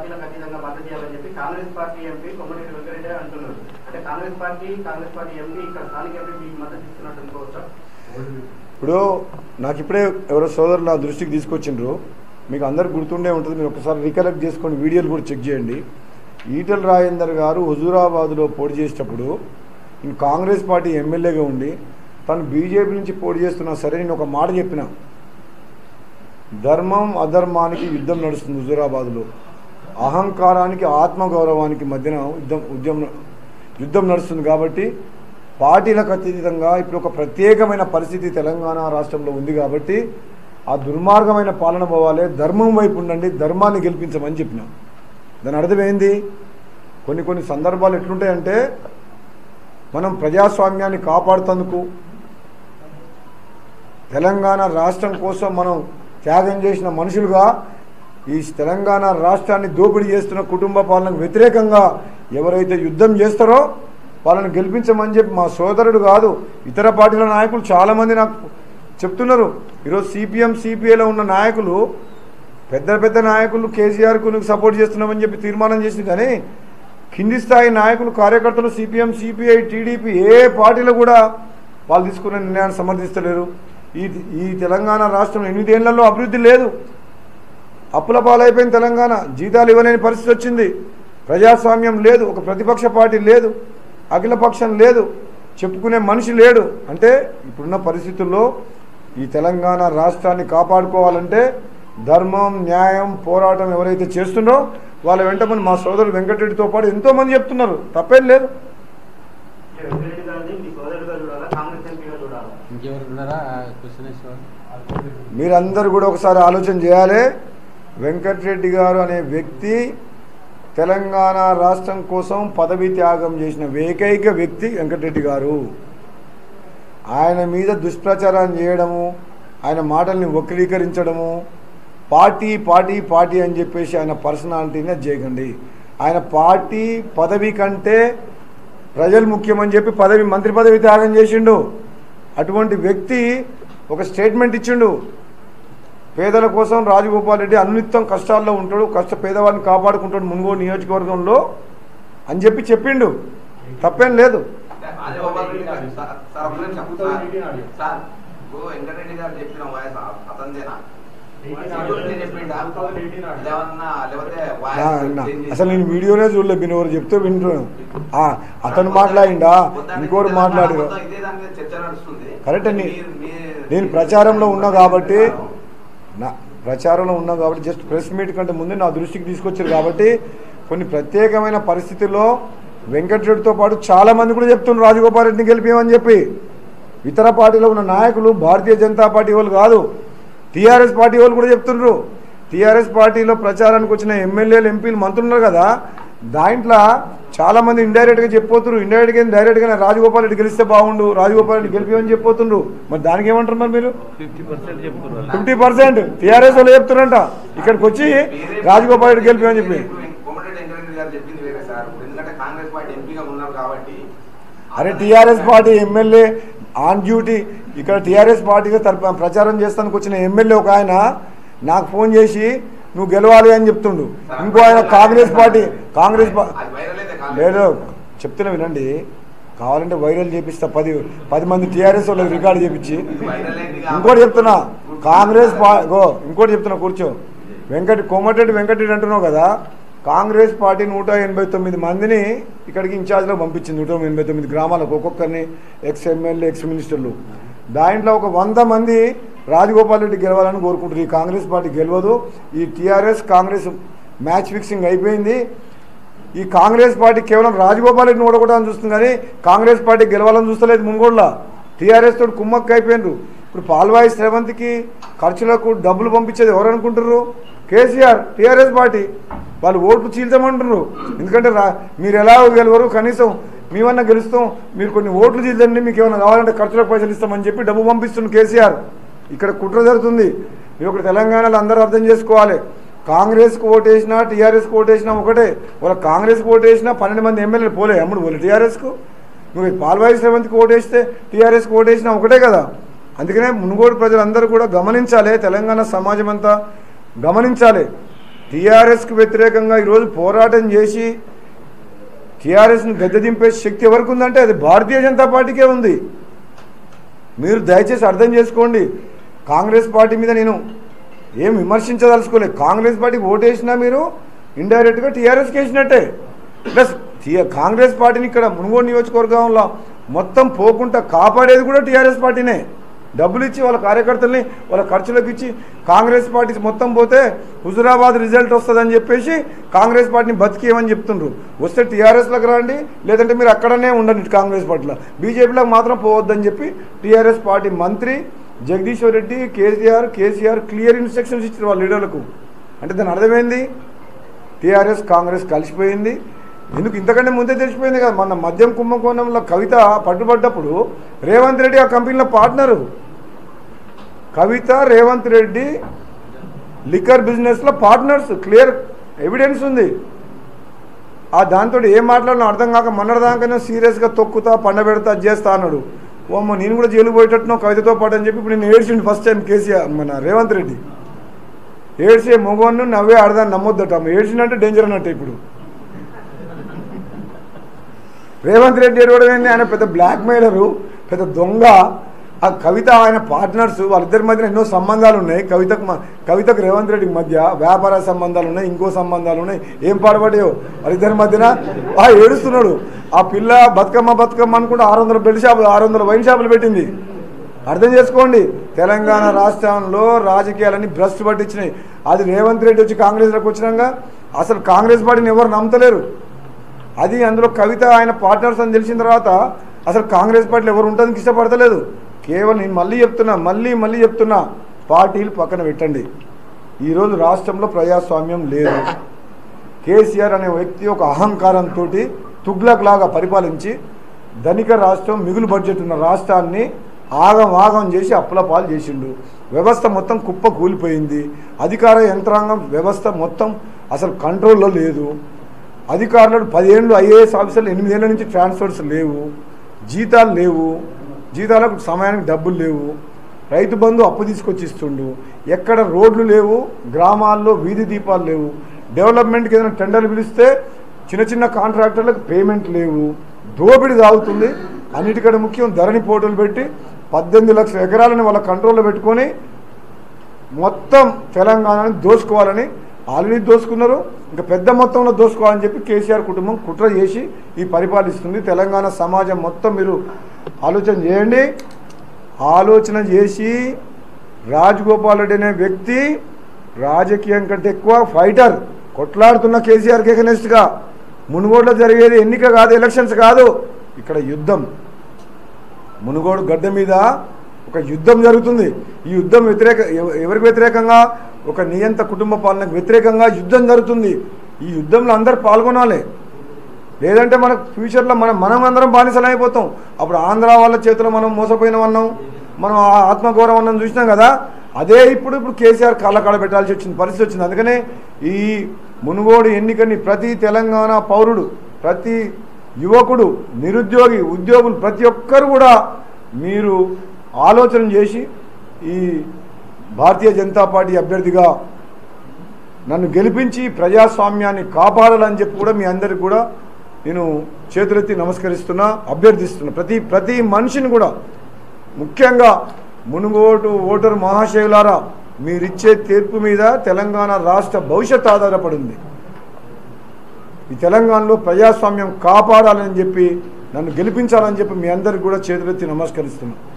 పార్టీలకు అతీతంగా మద్దతు చేయాలని చెప్పి కాంగ్రెస్ పార్టీ ఎంపీ కొమ్మటిరెడ్డి వెంకరెడ్డి అంటున్నారు అంటే Congress party Congress party MP ఇక్కడ స్థానిక ఎంపీ మీకు మద్దతు ఇస్తున్నట్టు అనుకోవచ్చా ఇప్పుడు నాకు ఇప్పుడే ఎవరో సోదరులు నా దృష్టికి తీసుకొచ్చిండ్రు మీకు అందరికి గుర్తుండే ఉంటుంది మీరు ఒకసారి రికలెక్ట్ చేసుకొని వీడియోలు కూడా చెక్ చేయండి ఈటల రాజేందర్ గారు హుజూరాబాద్లో పోటీ చేసేటప్పుడు నేను కాంగ్రెస్ పార్టీ ఎమ్మెల్యేగా ఉండి తను బీజేపీ నుంచి పోటీ చేస్తున్నా సరే నేను ఒక మాట చెప్పిన ధర్మం అధర్మానికి యుద్ధం నడుస్తుంది హుజూరాబాద్లో అహంకారానికి ఆత్మగౌరవానికి మధ్యన యుద్ధం ఉద్యమం యుద్ధం నడుస్తుంది కాబట్టి పార్టీలకు అతీతంగా ఇప్పుడు ఒక ప్రత్యేకమైన పరిస్థితి తెలంగాణ రాష్ట్రంలో ఉంది కాబట్టి ఆ దుర్మార్గమైన పాలన పోవాలి ధర్మం వైపు ఉండండి ధర్మాన్ని గెలిపించమని చెప్పిన దాని అర్థం ఏంది కొన్ని కొన్ని సందర్భాలు ఎట్లుంటాయంటే మనం ప్రజాస్వామ్యాన్ని కాపాడుతందుకు తెలంగాణ రాష్ట్రం కోసం మనం త్యాగం చేసిన మనుషులుగా ఈ తెలంగాణ రాష్ట్రాన్ని దోపిడీ చేస్తున్న కుటుంబ పాలనకు వ్యతిరేకంగా ఎవరైతే యుద్ధం చేస్తారో వాళ్ళని గెలిపించమని చెప్పి మా సోదరుడు కాదు ఇతర పార్టీల నాయకులు చాలామంది నాకు చెప్తున్నారు ఈరోజు సిపిఎం సిపిఐలో ఉన్న నాయకులు పెద్ద పెద్ద నాయకులు కేసీఆర్కు నువ్వు సపోర్ట్ చేస్తున్నామని చెప్పి తీర్మానం చేసింది కానీ కింది స్థాయి నాయకులు కార్యకర్తలు సిపిఎం సిపిఐ టీడీపీ ఏ పార్టీలో కూడా వాళ్ళు తీసుకున్న నిర్ణయాన్ని సమర్థిస్తలేరు ఈ ఈ తెలంగాణ రాష్ట్రం ఎనిమిదేళ్లలో అభివృద్ధి లేదు అప్పుల పాలైపోయిన తెలంగాణ జీతాలు ఇవ్వలేని పరిస్థితి వచ్చింది ప్రజాస్వామ్యం లేదు ఒక ప్రతిపక్ష పార్టీ లేదు అఖిలపక్షం లేదు చెప్పుకునే మనిషి లేడు అంటే ఇప్పుడున్న పరిస్థితుల్లో ఈ తెలంగాణ రాష్ట్రాన్ని కాపాడుకోవాలంటే ధర్మం న్యాయం పోరాటం ఎవరైతే చేస్తుండో వాళ్ళ వెంట మన మా సోదరుడు వెంకటరెడ్డితో పాటు ఎంతో మంది చెప్తున్నారు తప్పేం లేదు వెంకరెడ్డి గారిని మీ సోదరుడుగా చూడాలా కాంగ్రెస్ ఎంపీగా చూడాలా ఇంకెవరు ఉన్నారా క్వశ్చన్ వేసేవాళ్ళు మీరందరూ కూడా ఒకసారి ఆలోచన చేయాలి వెంకటరెడ్డి గారు అనే వ్యక్తి తెలంగాణ రాష్ట్రం కోసం పదవి త్యాగం చేసిన ఏకైక వ్యక్తి వెంకటరెడ్డి గారు ఆయన మీద దుష్ప్రచారం చేయడము ఆయన మాటల్ని వక్రీకరించడము పార్టీ పార్టీ పార్టీ అని చెప్పేసి ఆయన పర్సనాలిటీని అది చేయకండి ఆయన పార్టీ పదవి కంటే ప్రజలు ముఖ్యమని చెప్పి పదవి మంత్రి పదవి త్యాగం చేసిండు అటువంటి వ్యక్తి ఒక స్టేట్మెంట్ ఇచ్చిండు పేదల కోసం రాజగోపాల్ రెడ్డి అనునిత్యం కష్టాల్లో ఉంటాడు కష్ట పేదవాడిని కాపాడుకుంటాడు మున్గోడు నియోజకవర్గంలో అని చెప్పి చెప్పిండు తప్పేం లేదు రాజగోపాల్ రెడ్డి గారు సార్ సార్ ఒక్క నిమిషం. సార్ సార్ ఇప్పుడు వెంకటరెడ్డి గారు చెప్పిన వాయిస్ అతనిదేనా సెక్యూరిటీ చెప్పిండా లేవన్నా లేకపోతే నా- వాయిస్ నా- చేంజ్ అసలు నేను వీడియోనే చూడలేదు మీరు ఎవరు చెప్తే వింటున్నాను ఆ, అతను మాట్లాడిండా ఇంకోటి మాట్లాడారు మొత్తం ఇదే దాని మీద చర్చ నడుస్తుంది కరెక్ట్ అండి. మీరు- మీరు- నేను ప్రచారంలో ఉన్నా కాబట్టి నా ప్రచారంలో ఉన్నా కాబట్టి జస్ట్ ప్రెస్ మీట్ కంటే ముందే నా దృష్టికి తీసుకొచ్చారు కాబట్టి కొన్ని ప్రత్యేకమైన పరిస్థితుల్లో వెంకటరెడ్డితో పాటు చాలా మంది కూడా చెప్తున్నారు రాజగోపాల్ రెడ్డిని గెలిపేమని చెప్పి ఇతర పార్టీలో ఉన్న నాయకులు భారతీయ జనతా పార్టీ వాళ్ళు కాదు టీఆర్ఎస్ పార్టీ వాళ్ళు కూడా చెప్తున్నారు టీఆర్ఎస్ పార్టీలో ప్రచారానికి వచ్చిన ఎమ్మెల్యేలు ఎంపీలు మంత్రులు ఉన్నారు కదా దాంట్లో చాలా మంది ఇండైరెక్ట్ గా చెప్పిపోతున్నారు ఇండైరెక్ట్ గా డైరెక్ట్ గా రాజగోపాల్ రెడ్డి గెలిస్తే బాగుండు రాజగోపాల్ రెడ్డి గెలిపేమని చెప్పిపోతున్నారు మరి దానికి ఏమంటారు మరి మీరు ఫిఫ్టీ పర్సెంట్ టీఆర్ఎస్ వాళ్ళు చెప్తున్నారంట ఇక్కడికి వచ్చి మీరే- రాజగోపాల్ రెడ్డి గెలిపేమని చెప్పి ఇప్పుడు కోమటిరెడ్డి వెంకటరెడ్డి గారు చెప్పింది వేరే సార్ ఇప్పుడు ఎందుకంటే కాంగ్రెస్ పార్టీ ఎంపీగా ఉన్నారు కాబట్టి అరే TRS party MLA on duty ఇక్కడ టీఆర్ఎస్ పార్టీగా తరపు ప్రచారం చేస్తానికి వచ్చిన ఎమ్మెల్యే ఒక ఆయన నాకు ఫోన్ చేసి నువ్వు గెలవాలి అని చెప్తుండు ఇంకో ఆయన కాంగ్రెస్ పార్టీ కాంగ్రెస్ పా- అది వైరల్ అయితే కాదు. లేదు చెప్తున్నా వినండి కావాలంటే వైరల్ చేపిస్తా పది పది మంది టీఆర్ఎస్ వాళ్ళకి రికార్డు చేపించి వైరల్ అయింది కాబట్టి- ఇంకోటి చెప్తున్నా కాంగ్రెస్ పా- గో ఇంకోటి చెప్తున్నా కూర్చో వెంకట కోమటిరెడ్డి వెంకటరెడ్డి అంటున్నావు కదా కాంగ్రెస్ పార్టీ నూట ఎనభై తొమ్మిది మందిని ఇక్కడికి ఇన్ఛార్జ్లో పంపించింది నూట ఎనభై తొమ్మిది గ్రామాలకు ఒక్కొక్కరిని ఎక్స్ ఎమ్మెల్యే ఎక్స్ మినిస్టర్లు దాంట్లో ఒక వంద మంది రాజగోపాల్ రెడ్డి గెలవాలని కోరుకుంటారు ఈ కాంగ్రెస్ పార్టీ గెలవదు ఈ టీఆర్ఎస్ కాంగ్రెస్ మ్యాచ్ ఫిక్సింగ్ అయిపోయింది ఈ కాంగ్రెస్ పార్టీ కేవలం రాజగోపాల్ రెడ్డిని ఓడగొట్టాలని చూస్తుంది కానీ కాంగ్రెస్ పార్టీ గెలవాలని చూస్తలేదు మున్గోడ్లా టీఆర్ఎస్ తోటి కుమ్మక్క అయిపోయినారు ఇప్పుడు పాల్వాయి శ్రవంతికి ఖర్చులకు డబ్బులు పంపించేది ఎవరు అనుకుంటారు కేసీఆర్ టీఆర్ఎస్ పార్టీ వాళ్ళు ఓట్లు చీల్చమంటున్నారు ఎందుకంటే రా మీరు ఎలా గెలవరు కనీసం మేమన్నా గెలుస్తాం మీరు కొన్ని ఓట్లు చీల్చండి మీకు ఏమైనా కావాలంటే ఖర్చులకు పైసలు ఇస్తామని చెప్పి డబ్బు పంపిస్తుంది కేసీఆర్ ఇక్కడ కుట్ర జరుగుతుంది మీరు ఒకటి తెలంగాణలో అందరూ అర్థం చేసుకోవాలి కాంగ్రెస్కి ఓటేసినా టీఆర్ఎస్కి ఓటేసినా ఒకటే వాళ్ళ కాంగ్రెస్కి ఓటేసినా పన్నెండు మంది ఎమ్మెల్యేలు పోలే అమ్ముడు పోలే టీఆర్ఎస్కు నువ్వు పాల్వాయి శ్రవంతికి ఓటేస్తే టీఆర్ఎస్కి ఓటేసినా ఒకటే కదా అందుకనే మునుగోడు ప్రజలందరూ కూడా గమనించాలి తెలంగాణ సమాజం అంతా గమనించాలి టీఆర్ఎస్కి వ్యతిరేకంగా ఈరోజు పోరాటం చేసి టీఆర్ఎస్ని గద్దె దింపే శక్తి ఎవరికి ఉందంటే అది భారతీయ జనతా పార్టీకే ఉంది మీరు దయచేసి అర్థం చేసుకోండి కాంగ్రెస్ పార్టీ మీద నేను ఏం విమర్శించదలుచుకోలేదు కాంగ్రెస్ పార్టీకి ఓటేసినా మీరు ఇండైరెక్ట్గా టీఆర్ఎస్కి వేసినట్టే ప్లస్ టీ- కాంగ్రెస్ పార్టీని ఇక్కడ మునుగోడు నియోజకవర్గంలో మొత్తం పోకుండా కాపాడేది కూడా టీఆర్ఎస్ పార్టీనే డబ్బులు ఇచ్చి వాళ్ళ కార్యకర్తల్ని వాళ్ళ ఖర్చులకు ఇచ్చి కాంగ్రెస్ పార్టీ మొత్తం పోతే హుజురాబాద్ రిజల్ట్ వస్తుందని చెప్పేసి కాంగ్రెస్ పార్టీని బతికేయమని చెప్తుండ్రు వస్తే టీఆర్ఎస్లోకి రండి లేదంటే మీరు అక్కడనే ఉండండి కాంగ్రెస్ పార్టీలో బీజేపీలోకి మాత్రం పోవద్దని చెప్పి టీఆర్ఎస్ పార్టీ మంత్రి Jagadishwar Reddy KCR KCR clear instructions ఇచ్చారు వాళ్ళ లీడర్లకు అంటే దాని అర్థమైంది టీఆర్ఎస్ కాంగ్రెస్ కలిసిపోయింది ఎందుకు ఇంతకంటే ముందే తెలిసిపోయింది కదా మన మద్యం కుంభకోణంలో కవిత పట్టుబడ్డప్పుడు రేవంత్ రెడ్డి ఆ కంపెనీలో పార్ట్నరు కవిత రేవంత్ రెడ్డి లిక్కర్ బిజినెస్లో పార్ట్నర్స్ క్లియర్ ఎవిడెన్స్ ఉంది ఆ దాంతో ఏం మాట్లాడినా అర్థం కాక మొన్నటిదాకానే సీరియస్గా తొక్కుతా పండబెడతా అది చేస్తా అన్నాడు ఓ అమ్మ నేను కూడా జైలు పోయేటట్టున్నావు కవితతో పాటు అని చెప్పి ఇప్పుడు నేను ఏడ్చిండు ఫస్ట్ టైం కేసీఆర్ మన రేవంత్ రెడ్డి ఏడ్చే మొగోన్ను నవ్వే ఆడదాన్ని నమ్మొద్దట అమ్మ ఏడ్చినంటే డేంజర్ అన్నట్టు ఇప్పుడు రేవంత్ రెడ్డి ఏడవడం ఏంది ఆయన పెద్ద బ్లాక్ మెయిలరు పెద్ద దొంగ ఆ కవిత ఆయన పార్ట్నర్స్ వాళ్ళిద్దరి మధ్య ఎన్నో సంబంధాలు ఉన్నాయి కవితకు మ- కవితకు రేవంత్ రెడ్డికి మధ్య వ్యాపార సంబంధాలు ఉన్నాయి ఇంకో సంబంధాలు ఉన్నాయి ఏం పాడుపడాయో వాళ్ళిద్దరి మధ్యన ఆ ఏడుస్తున్నాడు ఆ పిల్ల బతుకమ్మ బతుకమ్మ అనుకుంటే ఆరు వందల బెల్ట్ షాపులు ఆరు వందల వైన్ షాపులు పెట్టింది అర్థం చేసుకోండి తెలంగాణ రాష్ట్రంలో రాజకీయాలన్నీ భ్రష్టు పట్టించినాయి అది రేవంత్ రెడ్డి వచ్చి కాంగ్రెస్లోకి వచ్చినాక అసలు కాంగ్రెస్ పార్టీని ఎవరు నమ్మతలేరు అది అందులో కవిత ఆయన పార్ట్నర్స్ అని తెలిసిన తర్వాత అసలు కాంగ్రెస్ పార్టీలో ఎవరు ఉండడానికి ఇష్టపడతలేదు కేవలం నేను మళ్ళీ చెప్తున్నా మళ్ళీ మళ్ళీ చెప్తున్నా పార్టీలు పక్కన పెట్టండి ఈరోజు రాష్ట్రంలో ప్రజాస్వామ్యం లేదు కేసీఆర్ అనే వ్యక్తి ఒక అహంకారంతో తుగ్లక్ లాగా పరిపాలించి ధనిక రాష్ట్రం మిగులు బడ్జెట్ ఉన్న రాష్ట్రాన్ని ఆగం ఆగం చేసి అప్పుల పాలు చేసిండు వ్యవస్థ మొత్తం కుప్ప కూలిపోయింది అధికార యంత్రాంగం వ్యవస్థ మొత్తం అసలు కంట్రోల్లో లేదు అధికారులు పదిహేళ్ళు ఐఏఎస్ ఆఫీసర్లు ఎనిమిదేళ్ల నుంచి ట్రాన్స్ఫర్స్ లేవు జీతాలు లేవు జీతాలకు సమయానికి డబ్బులు లేవు రైతు బంధు అప్పు తీసుకొచ్చి ఇస్తుండు ఎక్కడ రోడ్లు లేవు గ్రామాల్లో వీధి దీపాలు లేవు డెవలప్మెంట్కి ఏదైనా టెండర్లు పిలిస్తే చిన్న చిన్న కాంట్రాక్టర్లకు పేమెంట్ లేవు దోపిడీ సాగుతుంది అన్నిటికంటే ముఖ్యం ధరణి పోటీలు పెట్టి పద్దెనిమిది లక్షల ఎకరాలని వాళ్ళ కంట్రోల్లో పెట్టుకొని మొత్తం తెలంగాణని దోచుకోవాలని ఆల్రెడీ దోచుకున్నారు ఇంకా పెద్ద మొత్తంలో దోచుకోవాలని చెప్పి కేసీఆర్ కుటుంబం కుట్ర చేసి ఈ పరిపాలిస్తుంది తెలంగాణ సమాజం మొత్తం మీరు ఆలోచన చేయండి ఆలోచన చేసి రాజగోపాల్ రెడ్డి అనే వ్యక్తి రాజకీయం కంటే ఎక్కువ ఫైటర్ కొట్లాడుతున్న కేసీఆర్కి ఎగనెస్ట్గా మునుగోడులో జరిగేది ఎన్నిక కాదు ఎలక్షన్స్ కాదు ఇక్కడ యుద్ధం మునుగోడు గడ్డ మీద ఒక యుద్ధం జరుగుతుంది ఈ యుద్ధం వ్యతిరేక ఎవ- ఎవరికి వ్యతిరేకంగా ఒక నియంత కుటుంబ పాలనకు వ్యతిరేకంగా యుద్ధం జరుగుతుంది ఈ యుద్ధంలో అందరు పాల్గొనాలి లేదంటే మనకు ఫ్యూచర్లో మనం మనం అందరం బానిసలు అయిపోతాం అప్పుడు ఆంధ్ర వాళ్ళ చేతిలో మనం మోసపోయిన అన్నాం మనం ఆ ఆత్మగౌరవం అన్నం చూసినాం కదా అదే ఇప్పుడు ఇప్పుడు కేసీఆర్ కాళ్ళ కాడ పెట్టాల్సి వచ్చింది పరిస్థితి వచ్చింది అందుకనే ఈ మునుగోడు ఎన్నికని ప్రతి తెలంగాణ పౌరుడు ప్రతి యువకుడు నిరుద్యోగి ఉద్యోగులు ప్రతి ఒక్కరు కూడా మీరు ఆలోచన చేసి ఈ భారతీయ జనతా పార్టీ అభ్యర్థిగా నన్ను గెలిపించి ప్రజాస్వామ్యాన్ని కాపాడాలని చెప్పి కూడా మీ అందరికి కూడా నేను చేతులెత్తి నమస్కరిస్తున్నా అభ్యర్థిస్తున్నా ప్రతి ప్రతి మనిషిని కూడా ముఖ్యంగా మునుగోటు ఓటరు మహాశయులారా మీరిచ్చే తీర్పు మీద తెలంగాణ రాష్ట్ర భవిష్యత్ ఆధారపడింది ఈ తెలంగాణలో ప్రజాస్వామ్యం కాపాడాలని చెప్పి నన్ను గెలిపించాలని చెప్పి మీ అందరికి కూడా చేతులెత్తి నమస్కరిస్తున్నాను